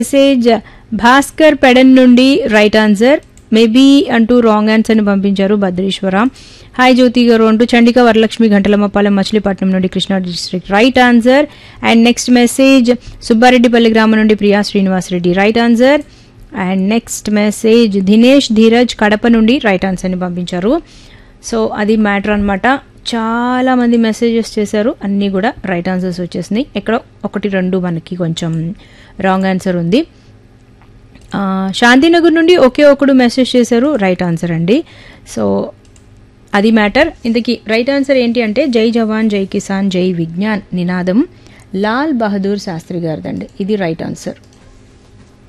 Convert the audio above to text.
message Bhaskar Pedana నుండి right answer maybe అంటూ wrong answer ని పంపించారు భద్రేశ్వర హాయ్ జ్యోతి గారు అంటూ చండిక వరలక్ష్మి గంటలమ్మపాలెం మచిలీపట్నం నుండి Krishna district right answer and next message Subbareddipalli గ్రామం నుండి Priya Srinivas Reddy right answer and next message Dinesh Dheeraj Kadapa నుండి రైట్ ఆన్సర్ని పంపించారు సో అది మ్యాటర్ అనమాట చాలా మంది మెసేజెస్ చేశారు అన్నీ కూడా రైట్ ఆన్సర్స్ వచ్చేసినాయి ఎక్కడో ఒకటి రెండు మనకి కొంచెం రాంగ్ ఆన్సర్ ఉంది ఆ, శాంతినగర్ నుండి ఒకే ఒకడు మెసేజ్ చేశారు రైట్ ఆన్సర్ అండి సో అది మ్యాటర్ ఇంతకీ రైట్ ఆన్సర్ ఏంటి అంటే జై జవాన్ జై కిసాన్ జై విజ్ఞాన్ నినాదం లాల్ బహదూర్ శాస్త్రి గారిదండి ఇది రైట్ ఆన్సర్